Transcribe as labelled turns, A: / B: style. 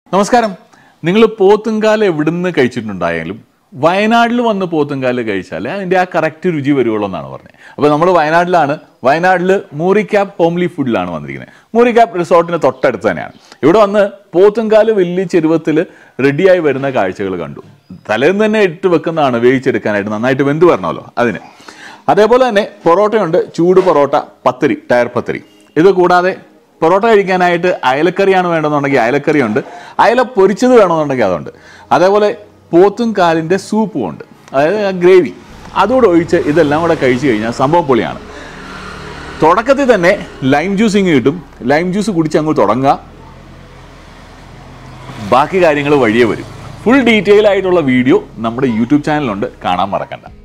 A: നമസ്കാരം നിങ്ങൾ പോത്തുംകാല് എവിടുന്ന് കഴിച്ചിട്ടുണ്ടായാലും വയനാട്ടിൽ വന്ന് പോത്തുംകാല് കഴിച്ചാൽ അതിൻ്റെ ആ കറക്റ്റ് രുചി വരുവുള്ളൂ എന്നാണ് പറഞ്ഞത് അപ്പോൾ നമ്മൾ വയനാട്ടിലാണ് വയനാട്ടിൽ മൂറിക്യാപ്പ് ഹോംലി ഫുഡിലാണ് വന്നിരിക്കുന്നത് മൂറിക്യാപ്പ് റിസോർട്ടിന് തൊട്ടടുത്ത് തന്നെയാണ് ഇവിടെ വന്ന് പോത്തുംകാല് വലിയ ചെരുവത്തിൽ റെഡിയായി വരുന്ന കാഴ്ചകൾ കണ്ടു തലേന്ന് തന്നെ ഇട്ട് വെക്കുന്നതാണ് വേവിച്ചെടുക്കാനായിട്ട് നന്നായിട്ട് വെന്ത് വരണമല്ലോ അതിന് അതേപോലെ തന്നെ പൊറോട്ടയുണ്ട് ചൂട് പൊറോട്ട പത്തിരി ടയർ പത്തിരി ഇത് കൂടാതെ പൊറോട്ട കഴിക്കാനായിട്ട് അയലക്കറിയാണ് വേണമെന്നുണ്ടെങ്കിൽ അയലക്കറിയുണ്ട് അയല പൊരിച്ചത് വേണമെന്നുണ്ടെങ്കിൽ അതുണ്ട് അതേപോലെ പോത്തും കാലിൻ്റെ സൂപ്പും ഉണ്ട് അതായത് ഗ്രേവി അതോടെ ഒഴിച്ച് ഇതെല്ലാം കൂടെ കഴിച്ചു കഴിഞ്ഞാൽ സംഭവം പൊളിയാണ് തുടക്കത്തിൽ തന്നെ ലൈം ജ്യൂസ് ഇങ്ങ് കിട്ടും ലൈം ജ്യൂസ് കുടിച്ച് അങ്ങ് തുടങ്ങുക ബാക്കി കാര്യങ്ങൾ വഴിയേ വരും ഫുൾ ഡീറ്റെയിൽ ആയിട്ടുള്ള വീഡിയോ നമ്മുടെ യൂട്യൂബ് ചാനലുണ്ട് കാണാൻ മറക്കണ്ട